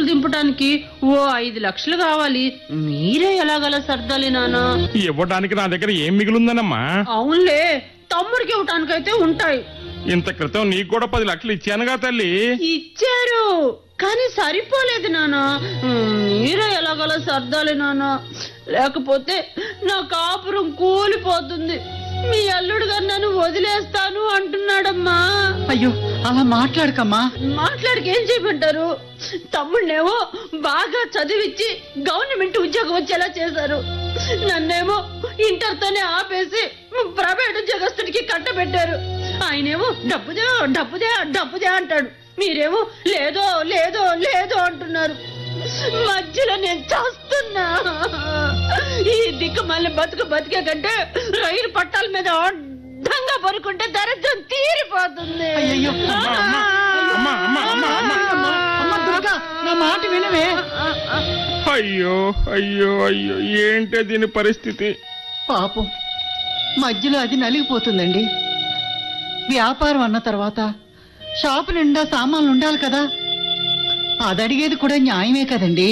సరుకులు దింపడానికి ఓ ఐదు లక్షలు కావాలి మీరే ఎలాగలా సర్దాలి నానా ఇవ్వడానికి నా దగ్గర ఏం మిగిలిందనమ్మా అవునులే తమ్ముడికి ఇవ్వటానికైతే ఉంటాయి ఇంత క్రితం నీకు కూడా పది లక్షలు ఇచ్చానుగా తల్లి ఇచ్చారు కానీ సరిపోలేదు నానా మీరే ఎలాగలా సర్దాలి నానా లేకపోతే నా కాపురం కూలిపోతుంది మీ అల్లుడు గారు నన్ను వదిలేస్తాను అంటున్నాడమ్మా అయ్యో అలా మాట్లాడకమ్మా మాట్లాడికి ఏం చేయమంటారు తమ్ముడినేమో బాగా చదివిచ్చి గవర్నమెంట్ ఉద్యోగం వచ్చేలా చేశారు నన్నేమో ఇంటర్తోనే ఆపేసి ప్రైవేట్ ఉద్యోగస్తుడికి కట్టబెట్టారు ఆయనేమో డబ్బుదే డబ్బుదే డబ్బుదే అంటాడు మీరేమో లేదో లేదో లేదో అంటున్నారు మధ్యలో నేను చేస్తున్నా ఈ దిక్కు మళ్ళీ బతుకు బతికే కంటే రైలు పట్టాల మీద అడ్డంగా పరుకుంటే దరిద్రం తీరిపోతుంది అయ్యయ్యో. అమ్మా, అమ్మా, అమ్మా, అమ్మా, అమ్మా. అమ్మ దుర్గా నా మాట వినవే అయ్యో అయ్యో అయ్యో ఏంటే దీని పరిస్థితి పాపం మధ్యలో అది నలిగిపోతుందండి వ్యాపారం అన్న తర్వాత షాపు నిండా సామాన్లు ఉండాలి కదా అది అడిగేది కూడా న్యాయమే కదండి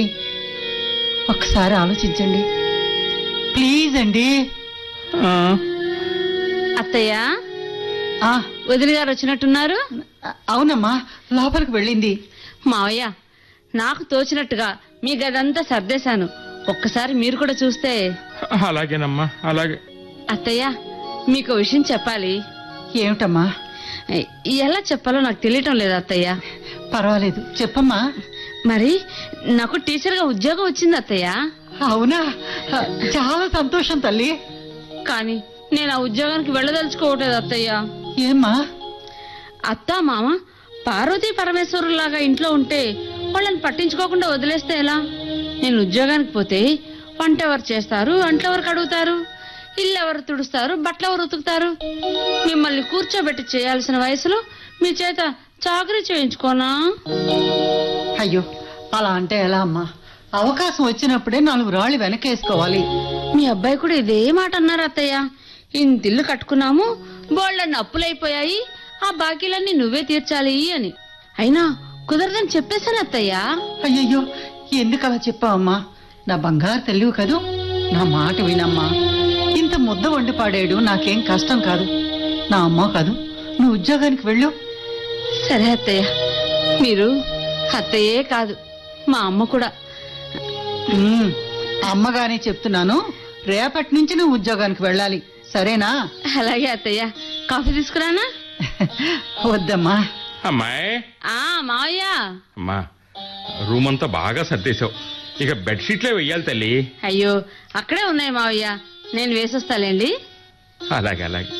ఒకసారి ఆలోచించండి ప్లీజ్ అండి ఆ, అత్తయ్య ఆ వదిలి గారు వచ్చినట్టున్నారు అవునమ్మా లోపలికి వెళ్ళింది మావయ్య నాకు తోచినట్టుగా మీ గదంతా సర్దేశాను ఒక్కసారి మీరు కూడా చూస్తే అలాగేనమ్మా అలాగే అత్తయ్య మీకు విషయం చెప్పాలి ఏమిటమ్మా ఎ- ఎలా చెప్పాలో నాకు తెలియటం లేదు అత్తయ్య పర్వాలేదు చెప్పమ్మా మరి నాకు టీచర్గా ఉద్యోగం వచ్చింది అత్తయ్య అవునా చాలా సంతోషం తల్లి కానీ నేను ఆ ఉద్యోగానికి వెళ్ళదలుచుకోవట్లేదు అత్తయ్య ఏమ్మా అత్త మామ పార్వతీ పరమేశ్వరులాగా ఇంట్లో ఉంటే వాళ్ళని పట్టించుకోకుండా వదిలేస్తే ఎలా నేను ఉద్యోగానికి పోతే వంట ఎవరు చేస్తారు అంట్లు ఎవరు కడుగుతారు ఇల్లు ఎవరు తుడుస్తారు బట్టలు ఎవరు ఉతుకుతారు మిమ్మల్ని కూర్చోబెట్టి చేయాల్సిన వయసులో మీ చేత చాకరీ చేయించుకోనా అయ్యో అలా అంటే ఎలా అమ్మా అవకాశం వచ్చినప్పుడే నాలుగు రాళ్ళు వెనకేసుకోవాలి మీ అబ్బాయి కూడా ఇదే మాట అన్నారు అత్తయ్య ఇంతిల్లు కట్టుకున్నాము బోళ్ళన్ని అప్పులైపోయాయి ఆ బాకీలన్నీ నువ్వే తీర్చాలి అని అయినా కుదరదని చెప్పేశాను అత్తయ్య అయ్యయ్యో ఎందుకు అలా చెప్పావమ్మా నా బంగారు తెలివి కదూ నా మాట వినమ్మా ఇంత ముద్ద వండి పాడాడు నాకేం కష్టం కాదు నా అమ్మ కాదు నువ్వు ఉద్యోగానికి వెళ్ళు సరే అత్తయ్య మీరు అత్తయ్యే కాదు మా అమ్మ కూడా ఉమ్, అమ్మగానే చెప్తున్నాను రేపటి నుంచి నువ్వు ఉద్యోగానికి వెళ్ళాలి సరేనా అలాగే అత్తయ్య కాఫీ తీసుకురానా వద్దమ్మా అమ్మాయి ఆ మావయ్య అమ్మా రూమ్ అంతా బాగా సర్దేశావు ఇక బెడ్షీట్లే వెయ్యాలి తల్లి అయ్యో అక్కడే ఉన్నాయి మావయ్య నేను వేసొస్తాలేండి అలాగే అలాగే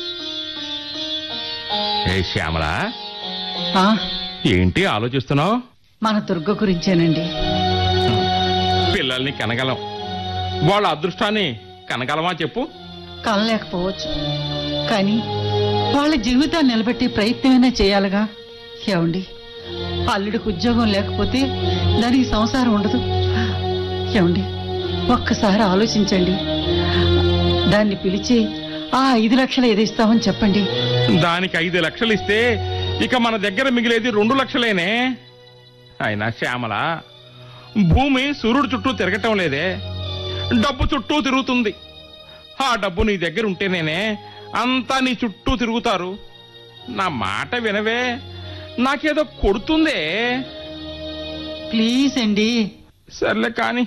ఏ శ్యామల ఆ, ఏంటి ఆలోచిస్తున్నావు మన దుర్గ గురించేనండి పిల్లల్ని కనగలం వాళ్ళ అదృష్టాన్ని కనగలమా చెప్పు కనలేకపోవచ్చు కానీ వాళ్ళ జీవితాన్ని నిలబెట్టే ప్రయత్నమైనా చేయాలిగా ఏమండి అల్లుడికి ఉద్యోగం లేకపోతే దానికి సంసారం ఉండదు ఏమండి ఒక్కసారి ఆలోచించండి దాన్ని పిలిచి ఆ ఐదు లక్షలు ఏది ఇస్తామని చెప్పండి దానికి ఐదు లక్షలు ఇస్తే ఇక మన దగ్గర మిగిలేది రెండు లక్షలేనే అయినా శ్యామల భూమి సూర్యుడు చుట్టూ తిరగటం లేదే డబ్బు చుట్టూ తిరుగుతుంది ఆ డబ్బు నీ దగ్గర ఉంటేనేనే అంతా నీ చుట్టూ తిరుగుతారు నా మాట వినవే నాకేదో కొడుతుందే ప్లీజ్ అండి సర్లే కాని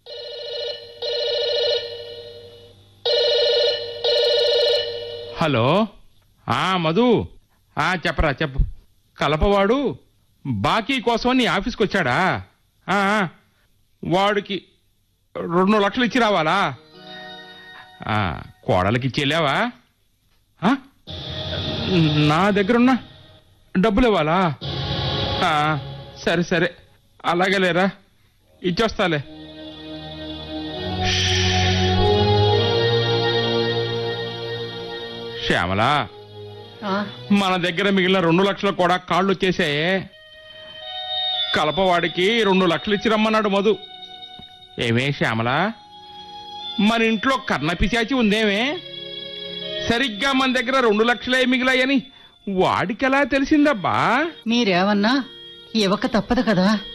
హలో ఆ మధు ఆ చెప్పరా చెప్పు కలపవాడు బాకీ కోసం నీ ఆఫీస్కి వచ్చాడా ఆ, ఆ, వాడికి రెండు లక్షలు ఇచ్చి రావాలా ఆ, కోడలికి ఇచ్చేలేవా ఆ? నా దగ్గరున్న డబ్బులు ఇవ్వాలా ఆ, సరే సరే అలాగే లేరా ఇచ్చొస్తాలే శ్యామల ఆ, మన దగ్గర మిగిలిన రెండు లక్షలు కూడా కాళ్ళు వచ్చేసాయే కలపవాడికి రెండు లక్షలు ఇచ్చి రమ్మన్నాడు మధు ఏమే శ్యామల మన ఇంట్లో కర్ణ పిశాచి ఉందేమే సరిగ్గా మన దగ్గర రెండు లక్షలే మిగిలాయని వాడికెలా తెలిసిందబ్బా మీరేమన్నా ఇవ్వక తప్పదు కదా